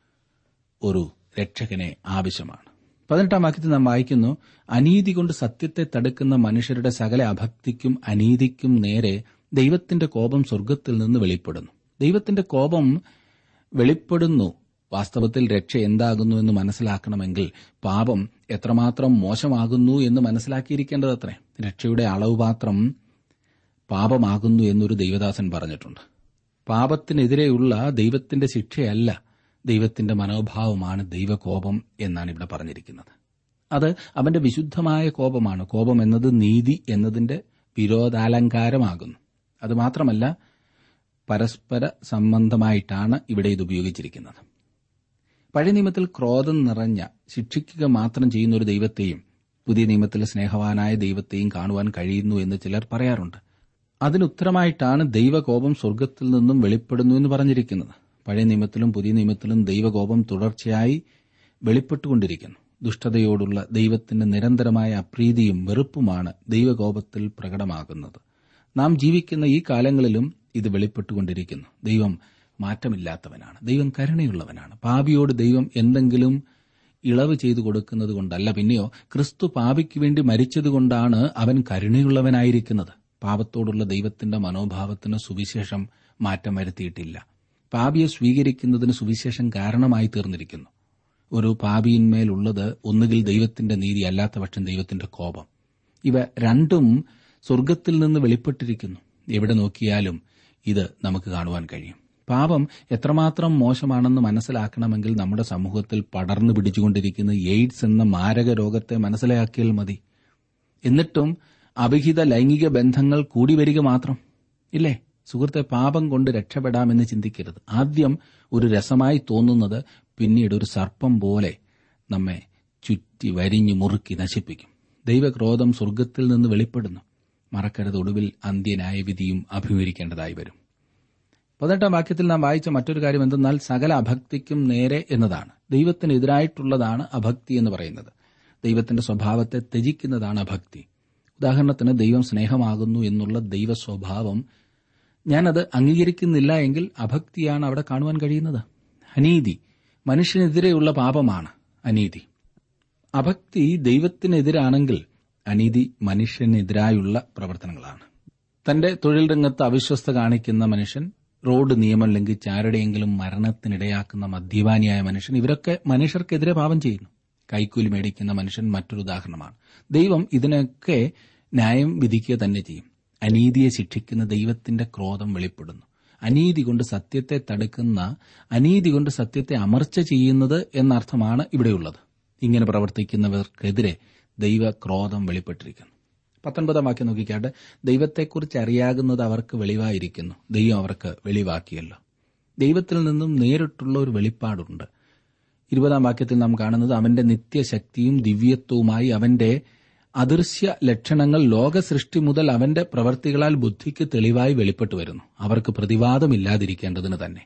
S1: ഒരു രക്ഷകനെ ആവശ്യമാണ് പതിനെട്ടാം വാക്യത്തിൽ നാം വായിക്കുന്നു അനീതി കൊണ്ട് സത്യത്തെ തടുക്കുന്ന മനുഷ്യരുടെ സകല അഭക്തിക്കും അനീതിക്കും നേരെ ദൈവത്തിന്റെ കോപം സ്വർഗത്തിൽ നിന്ന് വെളിപ്പെടുന്നു ദൈവത്തിന്റെ കോപം വെളിപ്പെടുന്നു വാസ്തവത്തിൽ രക്ഷ എന്താകുന്നു എന്ന് മനസ്സിലാക്കണമെങ്കിൽ പാപം എത്രമാത്രം മോശമാകുന്നു എന്ന് മനസ്സിലാക്കിയിരിക്കേണ്ടത് അത്രേ രക്ഷയുടെ അളവ് പാത്രം പാപമാകുന്നു എന്നൊരു ദൈവദാസൻ പറഞ്ഞിട്ടുണ്ട് പാപത്തിനെതിരെയുള്ള ദൈവത്തിന്റെ ശിക്ഷയല്ല ദൈവത്തിന്റെ മനോഭാവമാണ് ദൈവകോപം എന്നാണ് ഇവിടെ പറഞ്ഞിരിക്കുന്നത് അത് അവന്റെ വിശുദ്ധമായ കോപമാണ് കോപം എന്നത് നീതി എന്നതിന്റെ വിരോധാലങ്കാരമാകുന്നു അതുമാത്രമല്ല പരസ്പര സംബന്ധമായിട്ടാണ് ഇവിടെ ഇത് ഉപയോഗിച്ചിരിക്കുന്നത് പഴയ നിയമത്തിൽ ക്രോധം നിറഞ്ഞ ശിക്ഷിക്കുക മാത്രം ചെയ്യുന്ന ഒരു ദൈവത്തെയും പുതിയ നിയമത്തിൽ സ്നേഹവാനായ ദൈവത്തെയും കാണുവാൻ കഴിയുന്നു എന്ന് ചിലർ പറയാറുണ്ട് അതിനുത്തരമായിട്ടാണ് ദൈവകോപം സ്വർഗത്തിൽ നിന്നും വെളിപ്പെടുന്നു എന്ന് പറഞ്ഞിരിക്കുന്നത് പഴയ നിയമത്തിലും പുതിയ നിയമത്തിലും ദൈവകോപം തുടർച്ചയായി വെളിപ്പെട്ടുകൊണ്ടിരിക്കുന്നു ദുഷ്ടതയോടുള്ള ദൈവത്തിന്റെ നിരന്തരമായ അപ്രീതിയും വെറുപ്പുമാണ് ദൈവകോപത്തിൽ പ്രകടമാകുന്നത് നാം ജീവിക്കുന്ന ഈ കാലങ്ങളിലും ഇത് വെളിപ്പെട്ടുകൊണ്ടിരിക്കുന്നു ദൈവം മാറ്റമില്ലാത്തവനാണ് ദൈവം കരുണയുള്ളവനാണ് പാപിയോട് ദൈവം എന്തെങ്കിലും ഇളവ് ചെയ്തു കൊടുക്കുന്നത് കൊണ്ടല്ല പിന്നെയോ ക്രിസ്തു പാപിക്ക് വേണ്ടി മരിച്ചതുകൊണ്ടാണ് അവൻ കരുണയുള്ളവനായിരിക്കുന്നത് പാപത്തോടുള്ള ദൈവത്തിന്റെ മനോഭാവത്തിന് സുവിശേഷം മാറ്റം വരുത്തിയിട്ടില്ല പാപിയെ സ്വീകരിക്കുന്നതിന് സുവിശേഷം കാരണമായി തീർന്നിരിക്കുന്നു ഒരു പാപിയിന്മേലുള്ളത് ഒന്നുകിൽ ദൈവത്തിന്റെ നീതി അല്ലാത്ത പക്ഷം ദൈവത്തിന്റെ കോപം ഇവ രണ്ടും സ്വർഗത്തിൽ നിന്ന് വെളിപ്പെട്ടിരിക്കുന്നു എവിടെ നോക്കിയാലും ഇത് നമുക്ക് കാണുവാൻ കഴിയും പാപം എത്രമാത്രം മോശമാണെന്ന് മനസ്സിലാക്കണമെങ്കിൽ നമ്മുടെ സമൂഹത്തിൽ പടർന്നു പിടിച്ചുകൊണ്ടിരിക്കുന്ന എയ്ഡ്സ് എന്ന മാരക രോഗത്തെ മനസ്സിലാക്കിയാൽ മതി എന്നിട്ടും അവിഹിത ലൈംഗിക ബന്ധങ്ങൾ കൂടി വരിക മാത്രം ഇല്ലേ സുഹൃത്തെ പാപം കൊണ്ട് രക്ഷപ്പെടാമെന്ന് ചിന്തിക്കരുത് ആദ്യം ഒരു രസമായി തോന്നുന്നത് പിന്നീട് ഒരു സർപ്പം പോലെ നമ്മെ ചുറ്റി വരിഞ്ഞു മുറുക്കി നശിപ്പിക്കും ദൈവക്രോധം സ്വർഗത്തിൽ നിന്ന് വെളിപ്പെടുന്നു മറക്കരുത് ഒടുവിൽ അന്ത്യനായ വിധിയും അഭിമുഖീകരിക്കേണ്ടതായി വരും പതിനെട്ടാം വാക്യത്തിൽ നാം വായിച്ച മറ്റൊരു കാര്യം എന്തെന്നാൽ സകല അഭക്തിക്കും നേരെ എന്നതാണ് ദൈവത്തിനെതിരായിട്ടുള്ളതാണ് അഭക്തി എന്ന് പറയുന്നത് ദൈവത്തിന്റെ സ്വഭാവത്തെ ത്യജിക്കുന്നതാണ് അഭക്തി ഉദാഹരണത്തിന് ദൈവം സ്നേഹമാകുന്നു എന്നുള്ള ദൈവ സ്വഭാവം ഞാനത് അംഗീകരിക്കുന്നില്ല എങ്കിൽ അഭക്തിയാണ് അവിടെ കാണുവാൻ കഴിയുന്നത് അനീതി മനുഷ്യനെതിരെയുള്ള പാപമാണ് അനീതി അഭക്തി ദൈവത്തിനെതിരാണെങ്കിൽ അനീതി മനുഷ്യനെതിരായുള്ള പ്രവർത്തനങ്ങളാണ് തന്റെ തൊഴിൽ രംഗത്ത് അവിശ്വസ്ത കാണിക്കുന്ന മനുഷ്യൻ റോഡ് നിയമം ലംഘിച്ച് ആരുടെയെങ്കിലും മരണത്തിനിടയാക്കുന്ന മദ്യപാനിയായ മനുഷ്യൻ ഇവരൊക്കെ മനുഷ്യർക്കെതിരെ പാപം ചെയ്യുന്നു കൈക്കൂലി മേടിക്കുന്ന മനുഷ്യൻ മറ്റൊരു ഉദാഹരണമാണ് ദൈവം ഇതിനൊക്കെ ന്യായം വിധിക്കുക തന്നെ ചെയ്യും അനീതിയെ ശിക്ഷിക്കുന്ന ദൈവത്തിന്റെ ക്രോധം വെളിപ്പെടുന്നു അനീതി കൊണ്ട് സത്യത്തെ തടുക്കുന്ന അനീതി കൊണ്ട് സത്യത്തെ അമർച്ച ചെയ്യുന്നത് എന്നർത്ഥമാണ് ഇവിടെയുള്ളത് ഇങ്ങനെ പ്രവർത്തിക്കുന്നവർക്കെതിരെ ദൈവ ക്രോധം വെളിപ്പെട്ടിരിക്കുന്നു പത്തൊൻപതാം വാക്യം നോക്കിക്കാട്ടെ ദൈവത്തെക്കുറിച്ച് അറിയാകുന്നത് അവർക്ക് വെളിവായിരിക്കുന്നു ദൈവം അവർക്ക് വെളിവാക്കിയല്ലോ ദൈവത്തിൽ നിന്നും നേരിട്ടുള്ള ഒരു വെളിപ്പാടുണ്ട് ഇരുപതാം വാക്യത്തിൽ നാം കാണുന്നത് അവന്റെ നിത്യശക്തിയും ദിവ്യത്വവുമായി അവന്റെ അദൃശ്യ ലക്ഷണങ്ങൾ ലോക സൃഷ്ടി മുതൽ അവന്റെ പ്രവർത്തികളാൽ ബുദ്ധിക്ക് തെളിവായി വെളിപ്പെട്ടു വരുന്നു അവർക്ക് പ്രതിവാദമില്ലാതിരിക്കേണ്ടതിന് തന്നെ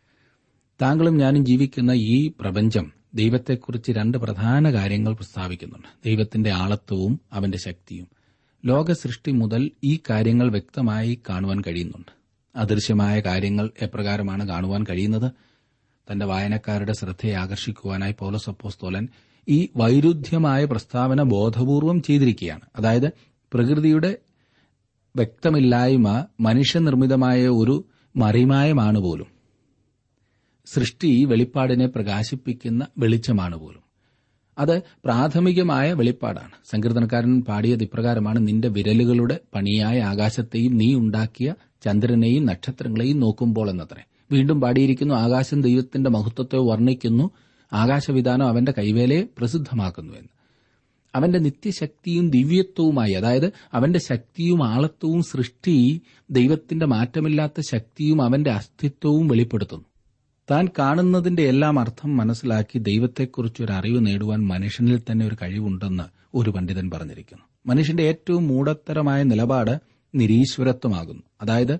S1: താങ്കളും ഞാനും ജീവിക്കുന്ന ഈ പ്രപഞ്ചം ദൈവത്തെക്കുറിച്ച് രണ്ട് പ്രധാന കാര്യങ്ങൾ പ്രസ്താവിക്കുന്നുണ്ട് ദൈവത്തിന്റെ ആളത്വവും അവന്റെ ശക്തിയും ലോക സൃഷ്ടി മുതൽ ഈ കാര്യങ്ങൾ വ്യക്തമായി കാണുവാൻ കഴിയുന്നുണ്ട് അദൃശ്യമായ കാര്യങ്ങൾ എപ്രകാരമാണ് കാണുവാൻ കഴിയുന്നത് തന്റെ വായനക്കാരുടെ ശ്രദ്ധയെ ആകർഷിക്കുവാനായി പൗലോസ് അപ്പോസ്തോലൻ ഈ വൈരുദ്ധ്യമായ പ്രസ്താവന ബോധപൂർവം ചെയ്തിരിക്കുകയാണ് അതായത് പ്രകൃതിയുടെ വ്യക്തമില്ലായ്മ മനുഷ്യനിർമ്മിതമായ ഒരു മറിമായമാണ് പോലും സൃഷ്ടി വെളിപ്പാടിനെ പ്രകാശിപ്പിക്കുന്ന വെളിച്ചമാണ് പോലും അത് പ്രാഥമികമായ വെളിപ്പാടാണ് സങ്കീർത്തനക്കാരൻ പാടിയത് ഇപ്രകാരമാണ് നിന്റെ വിരലുകളുടെ പണിയായ ആകാശത്തെയും നീ ഉണ്ടാക്കിയ ചന്ദ്രനെയും നക്ഷത്രങ്ങളെയും നോക്കുമ്പോൾ എന്നത്രേ വീണ്ടും പാടിയിരിക്കുന്നു ആകാശം ദൈവത്തിന്റെ മഹത്വത്തെ വർണ്ണിക്കുന്നു ആകാശവിധാനം അവന്റെ കൈവേലയെ പ്രസിദ്ധമാക്കുന്നു എന്ന് അവന്റെ നിത്യശക്തിയും ദിവ്യത്വവുമായി അതായത് അവന്റെ ശക്തിയും ആളത്വവും സൃഷ്ടി ദൈവത്തിന്റെ മാറ്റമില്ലാത്ത ശക്തിയും അവന്റെ അസ്തിത്വവും വെളിപ്പെടുത്തുന്നു താൻ കാണുന്നതിന്റെ എല്ലാം അർത്ഥം മനസ്സിലാക്കി ദൈവത്തെക്കുറിച്ച് ഒരു അറിവ് നേടുവാൻ മനുഷ്യനിൽ തന്നെ ഒരു കഴിവുണ്ടെന്ന് ഒരു പണ്ഡിതൻ പറഞ്ഞിരിക്കുന്നു മനുഷ്യന്റെ ഏറ്റവും മൂടത്തരമായ നിലപാട് നിരീശ്വരത്വമാകുന്നു അതായത്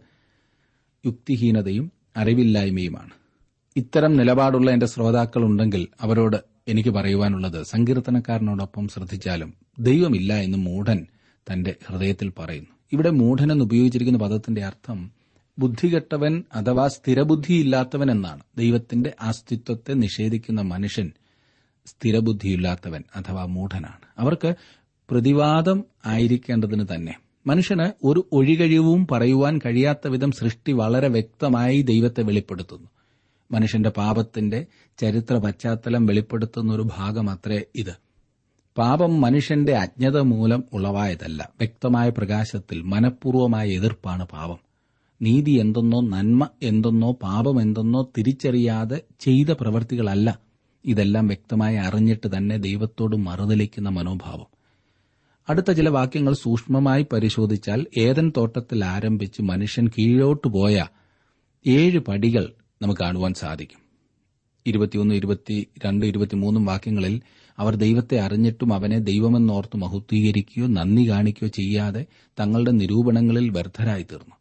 S1: യുക്തിഹീനതയും അറിവില്ലായ്മയുമാണ് ഇത്തരം നിലപാടുള്ള എന്റെ ശ്രോതാക്കളുണ്ടെങ്കിൽ അവരോട് എനിക്ക് പറയുവാനുള്ളത് സങ്കീർത്തനക്കാരനോടൊപ്പം ശ്രദ്ധിച്ചാലും ദൈവമില്ല എന്ന് മൂഢൻ തന്റെ ഹൃദയത്തിൽ പറയുന്നു ഇവിടെ മൂഢൻ എന്ന് ഉപയോഗിച്ചിരിക്കുന്ന പദത്തിന്റെ അർത്ഥം ബുദ്ധികെട്ടവൻ അഥവാ സ്ഥിരബുദ്ധിയില്ലാത്തവൻ എന്നാണ് ദൈവത്തിന്റെ അസ്തിത്വത്തെ നിഷേധിക്കുന്ന മനുഷ്യൻ സ്ഥിരബുദ്ധിയില്ലാത്തവൻ അഥവാ മൂഢനാണ് അവർക്ക് പ്രതിവാദം ആയിരിക്കേണ്ടതിന് തന്നെ മനുഷ്യന് ഒരു ഒഴികഴിവും പറയുവാൻ കഴിയാത്ത വിധം സൃഷ്ടി വളരെ വ്യക്തമായി ദൈവത്തെ വെളിപ്പെടുത്തുന്നു മനുഷ്യന്റെ പാപത്തിന്റെ ചരിത്ര പശ്ചാത്തലം വെളിപ്പെടുത്തുന്ന ഒരു ഭാഗമത്രേ ഇത് പാപം മനുഷ്യന്റെ അജ്ഞത മൂലം ഉളവായതല്ല വ്യക്തമായ പ്രകാശത്തിൽ മനഃപൂർവമായ എതിർപ്പാണ് പാപം നീതി എന്തെന്നോ നന്മ എന്തെന്നോ പാപം എന്തെന്നോ തിരിച്ചറിയാതെ ചെയ്ത പ്രവൃത്തികളല്ല ഇതെല്ലാം വ്യക്തമായി അറിഞ്ഞിട്ട് തന്നെ ദൈവത്തോട് മറുതലിക്കുന്ന മനോഭാവം അടുത്ത ചില വാക്യങ്ങൾ സൂക്ഷ്മമായി പരിശോധിച്ചാൽ ഏതൻ തോട്ടത്തിൽ ആരംഭിച്ച് മനുഷ്യൻ കീഴോട്ട് പോയ ഏഴ് പടികൾ നമുക്ക് കാണുവാൻ സാധിക്കും ഇരുപത്തിയൊന്ന് ഇരുപത്തിരണ്ട് ഇരുപത്തിമൂന്നും വാക്യങ്ങളിൽ അവർ ദൈവത്തെ അറിഞ്ഞിട്ടും അവനെ ദൈവമെന്നോർത്ത് മഹത്വീകരിക്കുകയോ നന്ദി കാണിക്കുകയോ ചെയ്യാതെ തങ്ങളുടെ നിരൂപണങ്ങളിൽ വ്യർത്ഥരായി തീർന്നു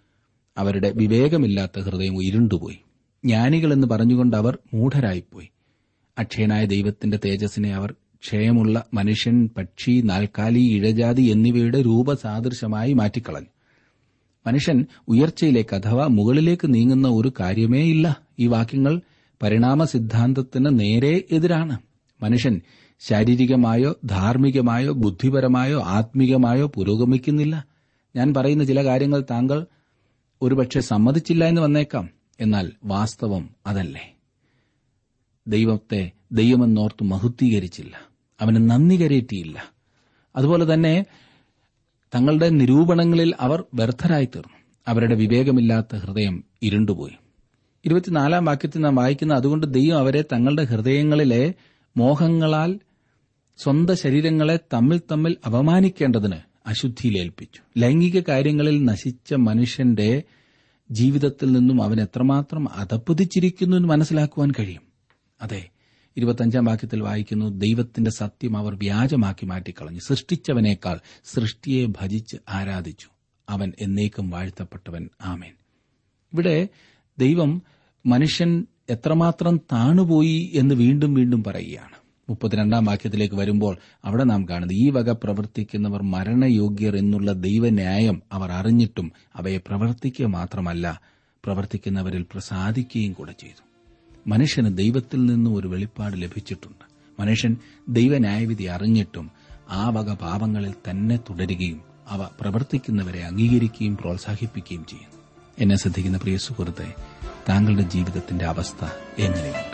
S1: അവരുടെ വിവേകമില്ലാത്ത ഹൃദയം ഇരുണ്ടുപോയി ജ്ഞാനികളെന്ന് പറഞ്ഞുകൊണ്ട് അവർ മൂഢരായിപ്പോയി അക്ഷയനായ ദൈവത്തിന്റെ തേജസ്സിനെ അവർ ക്ഷയമുള്ള മനുഷ്യൻ പക്ഷി നാൽക്കാലി ഇഴജാതി എന്നിവയുടെ രൂപസാദൃശമായി മാറ്റിക്കളഞ്ഞു മനുഷ്യൻ ഉയർച്ചയിലേക്ക് അഥവാ മുകളിലേക്ക് നീങ്ങുന്ന ഒരു കാര്യമേയില്ല ഈ വാക്യങ്ങൾ പരിണാമ സിദ്ധാന്തത്തിന് നേരെ എതിരാണ് മനുഷ്യൻ ശാരീരികമായോ ധാർമ്മികമായോ ബുദ്ധിപരമായോ ആത്മീകമായോ പുരോഗമിക്കുന്നില്ല ഞാൻ പറയുന്ന ചില കാര്യങ്ങൾ താങ്കൾ ഒരുപക്ഷെ സമ്മതിച്ചില്ല എന്ന് വന്നേക്കാം എന്നാൽ വാസ്തവം അതല്ലേ ദൈവത്തെ ദൈവമെന്നോർത്ത് മഹുദ്ധീകരിച്ചില്ല അവന് നന്ദി കരയറ്റിയില്ല അതുപോലെ തന്നെ തങ്ങളുടെ നിരൂപണങ്ങളിൽ അവർ വ്യർത്ഥരായി തീർന്നു അവരുടെ വിവേകമില്ലാത്ത ഹൃദയം ഇരുണ്ടുപോയി ഇരുപത്തിനാലാം വാക്യത്തിൽ നാം വായിക്കുന്ന അതുകൊണ്ട് ദൈവം അവരെ തങ്ങളുടെ ഹൃദയങ്ങളിലെ മോഹങ്ങളാൽ സ്വന്തം ശരീരങ്ങളെ തമ്മിൽ തമ്മിൽ അപമാനിക്കേണ്ടതിന് അശുദ്ധിയിലേൽപ്പിച്ചു ലൈംഗിക കാര്യങ്ങളിൽ നശിച്ച മനുഷ്യന്റെ ജീവിതത്തിൽ നിന്നും അവൻ എത്രമാത്രം അധപ്പതിച്ചിരിക്കുന്നു എന്ന് മനസ്സിലാക്കുവാൻ കഴിയും അതെ ഇരുപത്തഞ്ചാം വാക്യത്തിൽ വായിക്കുന്നു ദൈവത്തിന്റെ സത്യം അവർ വ്യാജമാക്കി മാറ്റിക്കളഞ്ഞു സൃഷ്ടിച്ചവനേക്കാൾ സൃഷ്ടിയെ ഭജിച്ച് ആരാധിച്ചു അവൻ എന്നേക്കും വാഴ്ത്തപ്പെട്ടവൻ ആമേൻ ഇവിടെ ദൈവം മനുഷ്യൻ എത്രമാത്രം താണുപോയി എന്ന് വീണ്ടും വീണ്ടും പറയുകയാണ് മുപ്പത്തിരണ്ടാം വാക്യത്തിലേക്ക് വരുമ്പോൾ അവിടെ നാം കാണുന്നത് ഈ വക പ്രവർത്തിക്കുന്നവർ മരണയോഗ്യർ എന്നുള്ള ദൈവന്യായം അവർ അറിഞ്ഞിട്ടും അവയെ പ്രവർത്തിക്കുക മാത്രമല്ല പ്രവർത്തിക്കുന്നവരിൽ പ്രസാദിക്കുകയും കൂടെ ചെയ്തു മനുഷ്യന് ദൈവത്തിൽ നിന്നും ഒരു വെളിപ്പാട് ലഭിച്ചിട്ടുണ്ട് മനുഷ്യൻ ദൈവന്യായവിധി അറിഞ്ഞിട്ടും ആ വക പാപങ്ങളിൽ തന്നെ തുടരുകയും അവ പ്രവർത്തിക്കുന്നവരെ അംഗീകരിക്കുകയും പ്രോത്സാഹിപ്പിക്കുകയും ചെയ്യുന്നു എന്നെ ശ്രദ്ധിക്കുന്ന പ്രിയ സുഹൃത്തെ താങ്കളുടെ ജീവിതത്തിന്റെ അവസ്ഥ എങ്ങനെയുണ്ട്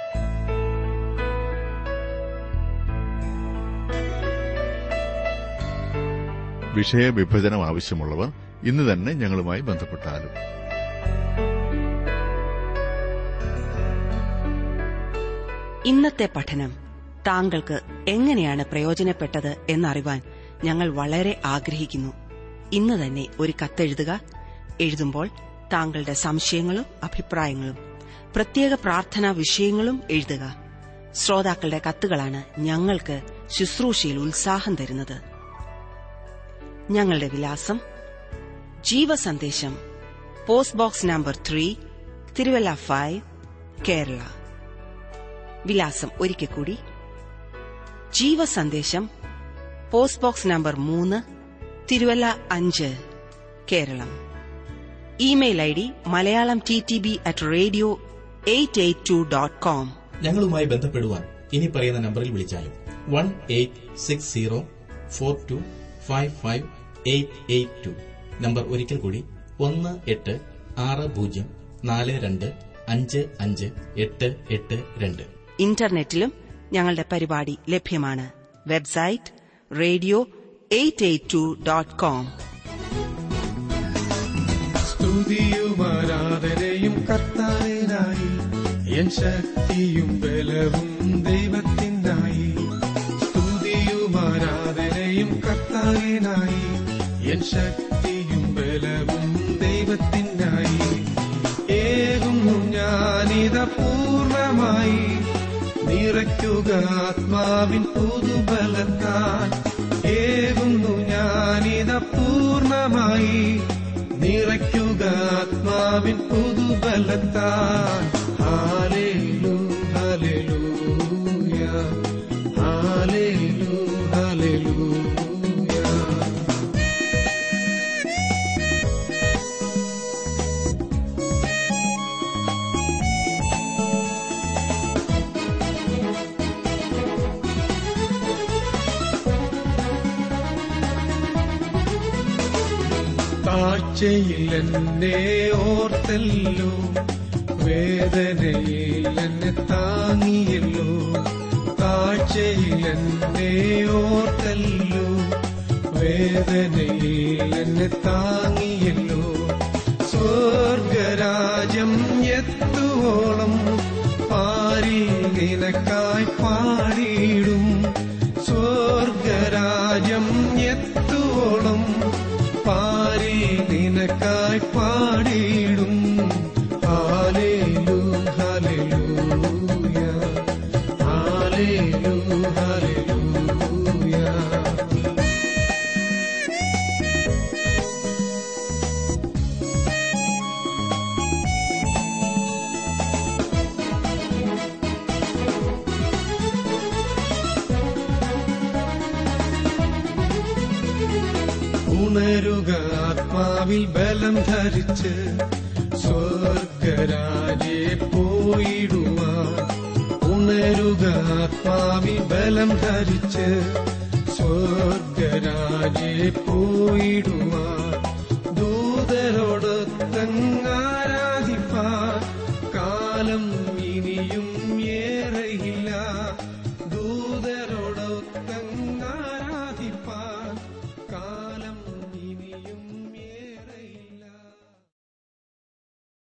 S3: വിഷയവിഭജനം ആവശ്യമുള്ളവർ ഇന്ന് തന്നെ ഞങ്ങളുമായി ബന്ധപ്പെട്ടാലും
S2: ഇന്നത്തെ പഠനം താങ്കൾക്ക് എങ്ങനെയാണ് പ്രയോജനപ്പെട്ടത് എന്നറിവാൻ ഞങ്ങൾ വളരെ ആഗ്രഹിക്കുന്നു ഇന്ന് തന്നെ ഒരു കത്തെഴുതുക എഴുതുമ്പോൾ താങ്കളുടെ സംശയങ്ങളും അഭിപ്രായങ്ങളും പ്രത്യേക പ്രാർത്ഥനാ വിഷയങ്ങളും എഴുതുക ശ്രോതാക്കളുടെ കത്തുകളാണ് ഞങ്ങൾക്ക് ശുശ്രൂഷയിൽ ഉത്സാഹം തരുന്നത് ഞങ്ങളുടെ വിലാസം ജീവസന്ദേശം post box number three Thiruvalla five Kerala വിലാസം ഒരിക്കൽ കൂടി ജീവസന്ദേശം പോസ്റ്റ് ബോക്സ് നമ്പർ മൂന്ന് തിരുവല്ല അഞ്ച് Keralam email I D Malayalam T T B at radio eight eight two dot com
S4: ഞങ്ങളുമായി ബന്ധപ്പെടുവാൻ ഇനി പറയുന്ന നമ്പറിൽ വിളിച്ചാലും one eight six zero four two five five eight eight two number ഒരിക്കൽ കൂടി ഒന്ന് എട്ട് ആറ് പൂജ്യം നാല് രണ്ട് അഞ്ച് അഞ്ച് എട്ട് എട്ട് രണ്ട്
S2: ഇന്റർനെറ്റിലും ഞങ്ങളുടെ പരിപാടി ലഭ്യമാണ് website radio eight eight two dot com
S5: സ്തുതിയും ആരാധനയും കർത്താവിനായി എൻ ശക്തിയും ബലവും ദൈവത്തിനായി സ്തുതിയും ആരാധനയും കർത്താവിനായി എൻ ശക്തിയും ബലവും ദൈവത്തിനായി ഏകുന്നു ഞാനിത പൂർണ്ണമായി നിറയ്ക്കുക ആത്മാവിൻ പുതുബലത്താൽ ഏകുന്നു ഞാനിത പൂർണ്ണമായി നിറയ്ക്കുക ആത്മാവിൻ പുതുബലത്താൽ ഹാലേലു ഹാലേലൂയ ഹാലേലു ഹാലേലൂയ താഴ്ചയിൽ എന്നെ ഓർത്തല്ലോ വേദനയിൽ എന്നെ താങ്ങിയല്ലോ താഴ്ചയിൽ എന്നെ ഓർത്തല്ലോ വേദനയിൽ എന്നെ താങ്ങിയല്ലോ സ്വർഗരാജ്യം എത്തുവോളം പാരിൽ നിനക്കായി പാടിയിടും സ്വർഗരാജ്യം എത്തുവോളം പാരി നിനക്കായി പാടിയിടും ഹാലേലു ഹാലേലൂയ ഹാലേലു ഹാലേലൂയ ഉണരുക ആത്മാവിൽ ബലം ധരിച്ച് സ്വർഗരാജെ പോയിടുവാൻ ഉണരുക ആത്മാവിൽ ബലം ധരിച്ച് സ്വർഗരാജെ പോയിടുവാൻ ദൂതരോടൊത്തങ്ങാരാധിപ്പാൻ കാലം ഇനിയും ഏറെയില്ല ദൂതരോടൊത്തങ്ങാരാധിപ്പാൻ